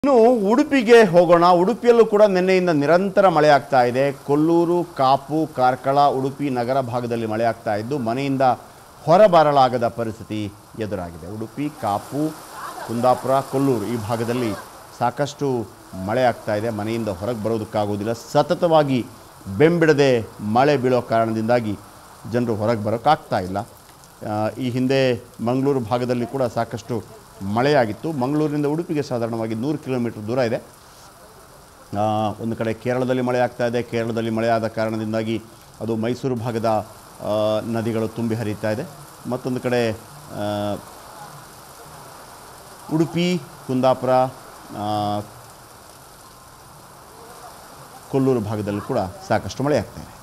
ಇನ್ನು ಉಡುಪಿಗೆ ಹೋಗೋಣ ಉಡುಪಿಯಲ್ಲೂ ಕೂಡ ನಿನ್ನೆಯಿಂದ ನಿರಂತರ ಮಳೆ ಆಗ್ತಾ ಇದೆ ಕೊಲ್ಲೂರು ಕಾಪು ಕಾರ್ಕಳ ಉಡುಪಿ ನಗರ ಭಾಗದಲ್ಲಿ ಮಳೆ ಆಗ್ತಾ ಇದ್ದು ಮನೆಯಿಂದ ಹೊರಬರಲಾಗದ ಪರಿಸ್ಥಿತಿ ಎದುರಾಗಿದೆ ಉಡುಪಿ ಕಾಪು ಕುಂದಾಪುರ ಕೊಲ್ಲೂರು ಈ ಭಾಗದಲ್ಲಿ ಸಾಕಷ್ಟು ಮಳೆ ಆಗ್ತಾ ಇದೆ ಮನೆಯಿಂದ ಹೊರಗೆ ಬರೋದಕ್ಕಾಗೋದಿಲ್ಲ ಸತತವಾಗಿ ಬೆಂಬಿಡದೆ ಮಳೆ ಬೀಳೋ ಕಾರಣದಿಂದಾಗಿ ಜನರು ಹೊರಗೆ ಬರೋಕ್ಕಾಗ್ತಾ ಇಲ್ಲ ಆ, ಈ ಹಿಂದೆ ಮಂಗಳೂರು ಭಾಗದಲ್ಲಿ ಕೂಡ ಸಾಕಷ್ಟು ಮಳೆಯಾಗಿತ್ತು ಮಂಗಳೂರಿನಿಂದ ಉಡುಪಿಗೆ ಸಾಧಾರಣವಾಗಿ ನೂರು ಕಿಲೋಮೀಟರ್ ದೂರ ಇದೆ ಆ, ಒಂದು ಕಡೆ ಕೇರಳದಲ್ಲಿ ಮಳೆ ಆಗ್ತಾ ಇದೆ ಕೇರಳದಲ್ಲಿ ಮಳೆ ಆದ ಕಾರಣದಿಂದಾಗಿ ಅದು ಮೈಸೂರು ಭಾಗದ ಆ, ನದಿಗಳು ತುಂಬಿ ಹರಿತಾ ಇದೆ ಮತ್ತೊಂದು ಕಡೆ ಆ, ಉಡುಪಿ ಕುಂದಾಪುರ ಆ, ಕೊಲ್ಲೂರು ಭಾಗದಲ್ಲೂ ಕೂಡ ಸಾಕಷ್ಟು ಮಳೆ ಆಗ್ತಾ ಇದೆ